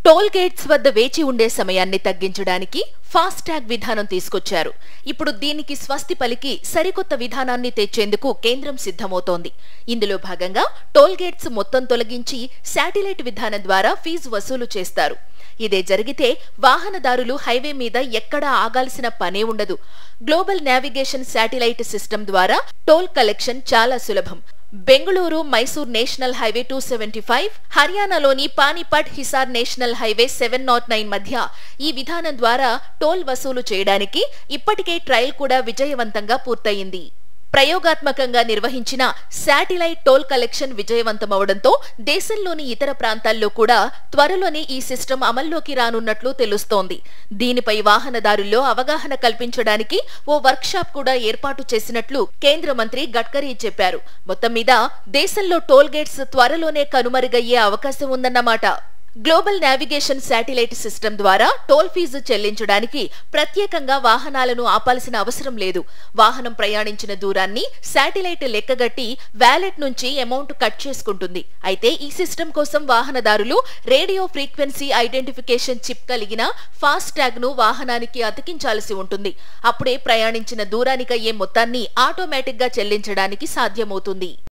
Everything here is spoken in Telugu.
టోల్ గేట్స్ వద్ద వేచి ఉండే సమయాన్ని తగ్గించడానికి ఫాస్ట్ ట్యాగ్ విధానం తీసుకొచ్చారు ఇప్పుడు దీనికి స్వస్తి పలికి సరికొత్త విధానాన్ని తెచ్చేందుకు కేంద్రం సిద్ధమవుతోంది ఇందులో భాగంగా టోల్ గేట్స్ మొత్తం తొలగించి శాటిలైట్ విధానం ద్వారా ఫీజు వసూలు చేస్తారు ఇదే జరిగితే వాహనదారులు హైవే మీద ఎక్కడా ఆగాల్సిన పనే ఉండదు గ్లోబల్ నావిగేషన్ శాటిలైట్ సిస్టమ్ ద్వారా టోల్ కలెక్షన్ చాలా సులభం Bengaluru Mysore national highway two seventy five హర్యానాలోని Panipat Hisar national highway seven naught nine మధ్య ఈ విధానం ద్వారా టోల్ వసూలు చేయడానికి ఇప్పటికే ట్రయల్ కూడా విజయవంతంగా పూర్తయింది ప్రయోగాత్మకంగా నిర్వహించిన శాటిలైట్ టోల్ కలెక్షన్ విజయవంతమవడంతో దేశంలోని ఇతర ప్రాంతాల్లో కూడా త్వరలోనే ఈ సిస్టమ్ అమల్లోకి రానున్నట్లు తెలుస్తోంది దీనిపై వాహనదారుల్లో అవగాహన కల్పించడానికి ఓ వర్క్షాప్ కూడా ఏర్పాటు చేసినట్లు కేంద్ర మంత్రి గడ్కరీ చెప్పారు మొత్తం మీద దేశంలో టోల్ గేట్స్ త్వరలోనే కనుమరుగయ్యే అవకాశం ఉందన్నమాట గ్లోబల్ నావిగేషన్ శాటిలైట్ సిస్టమ్ ద్వారా టోల్ ఫీజు చెల్లించడానికి ప్రత్యేకంగా వాహనాలను ఆపాల్సిన అవసరం లేదు వాహనం ప్రయాణించిన దూరాన్ని శాటిలైట్ లెక్కగట్టి వ్యాలెట్ నుంచి అమౌంట్ కట్ చేసుకుంటుంది అయితే ఈ సిస్టమ్ కోసం వాహనదారులు రేడియో ఫ్రీక్వెన్సీ ఐడెంటిఫికేషన్ చిప్ కలిగిన ఫాస్ట్ ట్యాగ్ ను వాహనానికి అతికించాల్సి ఉంటుంది అప్పుడే ప్రయాణించిన దూరానికయ్యే మొత్తాన్ని ఆటోమేటిక్ గా చెల్లించడానికి సాధ్యమవుతుంది